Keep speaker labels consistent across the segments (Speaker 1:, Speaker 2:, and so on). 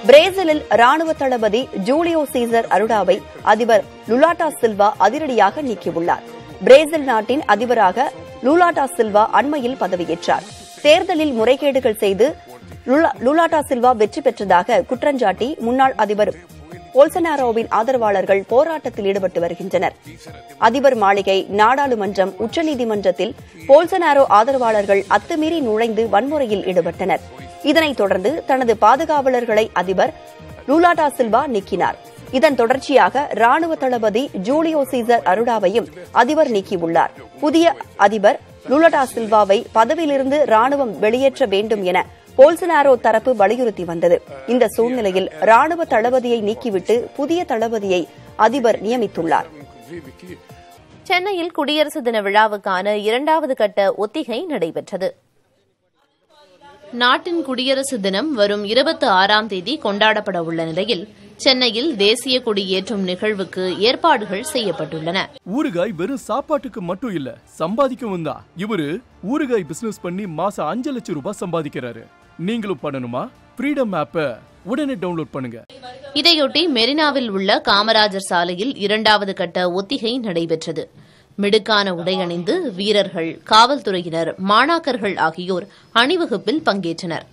Speaker 1: பிரேசிலில் ராணுவ தளபதி ஜூலியோ சீசர் அருடாவை அதிபர் லுலாட்டா சில்வா அதிரடியாக நீக்கியுள்ளார் பிரேசில் நாட்டின் அதிபராக லுலாட்டா சில்வா அண்மையில் பதவியேற்றார் தேர்தலில் முறைகேடுகள் செய்து லுலா- லுலாட்டா சில்வா வெற்றி பெற்றதாக குற்றஞ்சாட்டி முன்னாள் அதிபர் போல்சனாரோவின் ஆதரவாளர்கள் போராட்டத்தில் ஈடுபட்டு வருகின்றனர் அதிபர் மாளிகை நாடாளுமன்றம் உச்சநீதிமன்றத்தில் போல்சனாரோ ஆதரவாளர்கள் அத்துமீறி நுழைந்து வன்முறையில் ஈடுபட்டனர் இதனைத் தொடர்ந்து தனது பாதுகாவலர்களை அதிபர் லூலாட்டா சில்வா நீக்கினார் இதன் தொடர்ச்சியாக ராணுவ தளபதி ஜூலியோ சீசர் அருடாவையும் அதிபர் நீக்கியுள்ளார் புதிய அதிபர் லுலடா சில்வாவை பதவியிலிருந்து ராணுவம் வெளியேற்ற வேண்டும் என போல்சனாரோ தரப்பு வலியுறுத்தி வந்தது இந்த சூழ்நிலையில் ராணுவ தளபதியை நீக்கிவிட்டு புதிய தளபதியை அதிபர் நியமித்துள்ளார்
Speaker 2: சென்னையில் குடியரசு தின விழாவுக்கான இரண்டாவது கட்ட ஒத்திகை நடைபெற்றது நாட்டின் குடியரசு தினம் வரும் இருபத்தி ஆறாம் தேதி கொண்டாடப்பட உள்ள நிலையில் சென்னையில் தேசிய கொடி ஏற்றும் நிகழ்வுக்கு ஏற்பாடுகள் செய்யப்பட்டுள்ளன
Speaker 3: ஊறுகாய் வெறும் சாப்பாட்டுக்கு மட்டும் இல்ல சம்பாதிக்கவும் தான் இவரு ஊறுகாய் பிசினஸ் பண்ணி மாசம் அஞ்சு லட்சம் ரூபாய் சம்பாதிக்கிறாரு நீங்களும் பண்ணணுமா ஃப்ரீடம் ஆப்பை உடனே டவுன்லோட் பண்ணுங்க
Speaker 2: இதையொட்டி மெரினாவில் உள்ள காமராஜர் சாலையில் இரண்டாவது கட்ட ஒத்திகை நடைபெற்றது மிடுக்கான உடை அணிந்து வீரர்கள் காவல்துறையினர் மாணாக்கர்கள் ஆகியோர் அணிவகுப்பில் பங்கேற்றனர்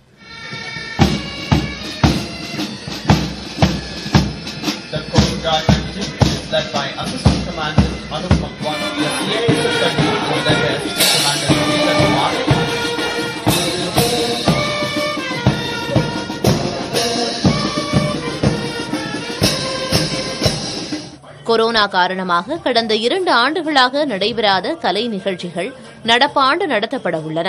Speaker 4: The Coast Guard team is led by Assistant Commandant Anupam Wan, the CIA Secretary for the West, Commander Peter Kumar,
Speaker 2: corona காரணமாக கடந்த இரண்டு ஆண்டுகளாக நடைபெறாத கலை நிகழ்ச்சிகள் நடப்பாண்டு நடத்தப்பட உள்ளன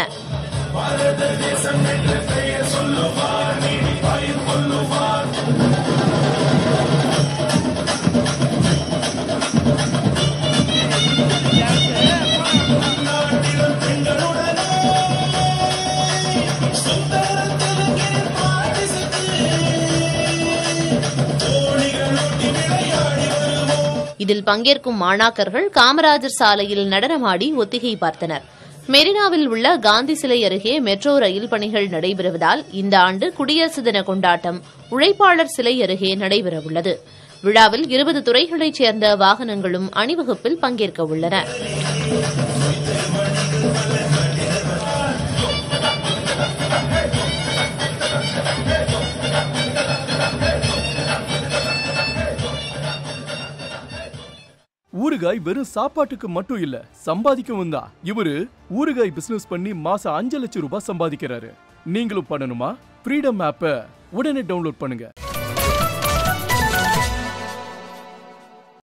Speaker 2: இதில் பங்கேற்கும் மாணாக்கர்கள் காமராஜர் சாலையில் நடனமாடி ஒத்திகை பார்த்தனர் மெரினாவில் உள்ள காந்தி சிலை அருகே மெட்ரோ ரயில் பணிகள் நடைபெறுவதால் இந்த ஆண்டு குடியரசு தின கொண்டாட்டம் உழைப்பாளர் சிலை அருகே நடைபெறவுள்ளது விழாவில் இருபது துறைகளைச் சேர்ந்த வாகனங்களும் அணிவகுப்பில் பங்கேற்க உள்ளன
Speaker 3: ஊறுகாய் வெறும் சாப்பாட்டுக்கு மட்டும் இல்ல சம்பாதிக்கவும் தான் இவரு ஊறுகாய் பிசினஸ் பண்ணி மாசம் அஞ்சு லட்சம் ரூபாய் சம்பாதிக்கிறாரு நீங்களும் பண்ணணுமா ஃப்ரீடம் ஆப்பை உடனே டவுன்லோட் பண்ணுங்க